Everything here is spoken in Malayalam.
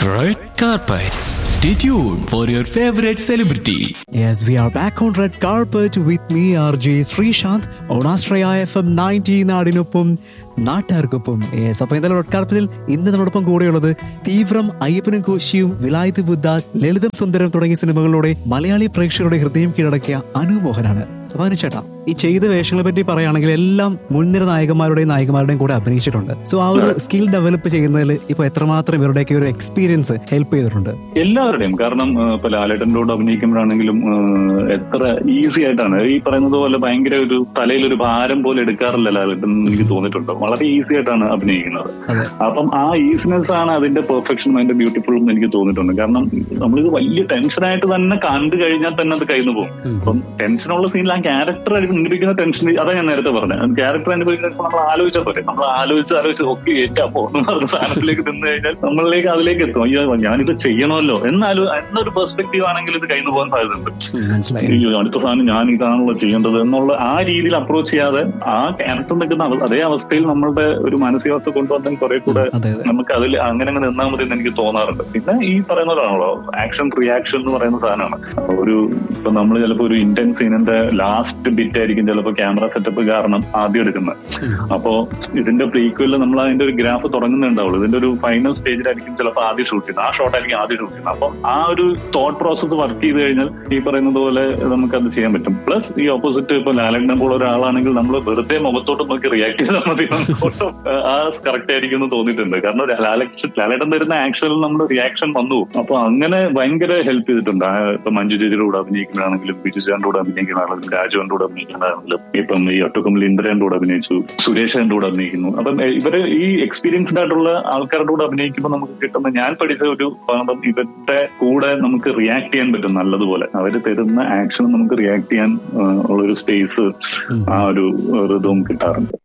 Red carpet. Stay tuned for your favorite celebrity. Yes, we are back on red carpet with me, RJ Srishant, on Astraya FM 90 നാടിനൊപ്പം നാട്ടുകാർക്കൊപ്പം യെസ് അപ്പൊ എന്തായാലും റെഡ് കാർപ്പറ്റിൽ ഇന്ന് നമ്മോടൊപ്പം കൂടെയുള്ളത് തീവ്രം അയ്യപ്പനും കോശിയും വിലായത്ത് ബുദ്ധ ലളിതം സുന്ദരം തുടങ്ങിയ സിനിമകളിലൂടെ മലയാളി പ്രേക്ഷകരുടെ ഹൃദയം കീഴടക്കിയ അനു മോഹനാണ് അപ്പൊ അനു ചേട്ടാ ഈ ചെയ്ത വേഷങ്ങളെ പറ്റി പറയുകയാണെങ്കിൽ എല്ലാം മുൻനിര നായകന്മാരുടെയും നായികമാരുടെയും കൂടെ അഭിനയിച്ചിട്ടുണ്ട് സോ ആ ഒരു സ്കിൽ ഡെവലപ്പ് ചെയ്യുന്നതിൽ ഇപ്പൊ എത്രമാത്രം ഇവരുടെയൊക്കെ ഒരു എക്സ്പീരിയൻസ് ഹെൽപ്പ് ചെയ്തിട്ടുണ്ട് എല്ലാവരുടെയും കാരണം ആ, ഇപ്പൊ ലാലേട്ടൻ്റെ കൂടെ അഭിനയിക്കുമ്പോഴാണെങ്കിലും ആ, എത്ര ഈസി ആയിട്ടാണ് ഈ പറയുന്നത് പോലെ ഭയങ്കര ഒരു തലയിൽ ഒരു ഭാരം പോലെ എടുക്കാറില്ല ലാലേട്ടൻ എന്ന് എനിക്ക് തോന്നിയിട്ടുണ്ട് വളരെ ഈസി ആയിട്ടാണ് അഭിനയിക്കുന്നത് അതെ അപ്പം ആ ഈസിനെസ് ആണ് അതിന്റെ പെർഫെക്ഷൻ അതിന്റെ ബ്യൂട്ടിഫുൾ എന്ന് എനിക്ക് തോന്നിയിട്ടുണ്ട് കാരണം നമ്മളിത് വലിയ ടെൻഷനായിട്ട് തന്നെ കണ്ടു കഴിഞ്ഞാൽ തന്നെ അത് കയ്യിൽ നിന്ന് പോകും ഉം. അപ്പം ടെൻഷനുള്ള സീനിൽ ആ ക്യാരക്ടർ അനുഭവിക്കുന്ന ടെൻഷൻ അതാ ഞാൻ നേരത്തെ പറഞ്ഞത് ക്യാരക്ടർ അനുഭവിക്കുന്ന നമ്മൾ ആലോചിച്ചാൽ പോലെ നമ്മൾ ആലോചിച്ച് ആലോചിച്ച് ഒക്കെ ഏറ്റാ പോകുന്ന പറഞ്ഞ സാധനത്തിലേക്ക് നിന്ന് കഴിഞ്ഞാൽ നമ്മളിലേക്ക് അതിലേക്ക് എത്തും അയ്യോ ഞാനിത് ചെയ്യണമല്ലോ എന്നാലും എന്നൊരു പെർസ്പെക്റ്റീവ് ആണെങ്കിൽ ഇത് കയ്യിൽ നിന്ന് പോകാൻ സാധ്യതയുണ്ട് ഉം, മനസ്സിലായി അയ്യോ അടുത്ത സാധനം ഞാൻ ഇതാണല്ലോ ചെയ്യേണ്ടത് എന്നുള്ള ആ രീതിയിൽ അപ്രോച്ച് ചെയ്യാതെ ആ ക്യാരക്ടർ നിൽക്കുന്ന അവ- അതേ അവസ്ഥയിൽ നമ്മളുടെ ഒരു മാനസികാവസ്ഥ കൊണ്ടുവന്നാൽ കുറെ കൂടെ അതെ അതെ നമുക്ക് അതിൽ അങ്ങനെ അങ്ങനെ നിന്നാൽ മതി എന്ന് എനിക്ക് തോന്നാറുണ്ട് പിന്നെ ഈ പറയുന്നതാണല്ലോ ആക്ഷൻ റിയാക്ഷൻ എന്ന് പറയുന്ന സാധനമാണ് അപ്പൊ ഒരു ഇപ്പൊ നമ്മൾ ചിലപ്പോ ഒരു ഇന്റൻസ് സീനിന്റെ ലാസ്റ്റ് ബിറ്റ് ആയിരിക്കും ചിലപ്പോ ക്യാമറ സെറ്റപ്പ് കാരണം ആദ്യം എടുക്കുന്നത് അപ്പോ ഇതിന്റെ പ്രീക്വലിൽ നമ്മൾ അതിന്റെ ഒരു ഗ്രാഫ് തുടങ്ങുന്നുണ്ടാവുള്ളൂ ഇതിന്റെ ഒരു ഫൈനൽ സ്റ്റേജിലായിരിക്കും ചിലപ്പോൾ ആദ്യം ഷൂട്ട് ചെയ്യുന്നത് ആ ഷോട്ട് ആയിരിക്കും ആദ്യം ഷൂട്ട് ചെയ്യുന്നത് അപ്പം ആ ഒരു തോട്ട് പ്രോസസ്സ് വർക്ക് ചെയ്ത് കഴിഞ്ഞാൽ ഈ പറയുന്നത് പോലെ നമുക്ക് അത് ചെയ്യാൻ പറ്റും പ്ലസ് ഈ ഓപ്പോസിറ്റ് ഇപ്പൊ ലാലണ്ണൻ പോലെ ഒരാളാണെങ്കിൽ നമ്മൾ വെറുതെ മുഖത്തോട്ട് നോക്കി റിയാക്ട് ചെയ്താൽ മതി നമുക്ക് ആ കറക്റ്റ് ആയിരിക്കും എന്ന് തോന്നിയിട്ടുണ്ട് കാരണം ലാലക്ഷൻ ലാലേട്ടൻ തരുന്ന ആക്ഷനിൽ നമ്മുടെ റിയാക്ഷൻ വന്നു പോകും. അപ്പൊ അങ്ങനെ ഭയങ്കര ഹെൽപ്പ് ചെയ്തിട്ടുണ്ട് ആ ഇപ്പൊ മഞ്ജു ചേച്ചിയുടെ കൂടെ അഭിനയിക്കുന്നതാണെങ്കിലും ബിജു ചേട്ടൻ്റെ കൂടെ അഭിനയിക്കുന്നതാണെങ്കിലും രാജുവിന്റെ കൂടെ അഭിനയിക്കുന്നതാണെങ്കിലും ഇപ്പം ഈ ഒട്ടുക്കമ്മിൽ ഇന്ദ്രന്റെ കൂടെ അഭിനയിച്ചു സുരേഷന്റെ കൂടെ അഭിനയിക്കുന്നു അപ്പം എ, ഇവര് ഈ എക്സ്പീരിയൻസ്ഡ് ആയിട്ടുള്ള ആൾക്കാരുടെ കൂടെ അഭിനയിക്കുമ്പോൾ നമുക്ക് കിട്ടുന്ന ഞാൻ പഠിച്ച ഒരു പാഠം ഇവരുടെ കൂടെ നമുക്ക് റിയാക്ട് ചെയ്യാൻ പറ്റും നല്ലതുപോലെ അവർ തരുന്ന ആക്ഷൻ നമുക്ക് റിയാക്ട് ചെയ്യാൻ ആ, ഉള്ളൊരു സ്പേസ് ആ ഒരു ഒരു ഇതും കിട്ടാറുണ്ട്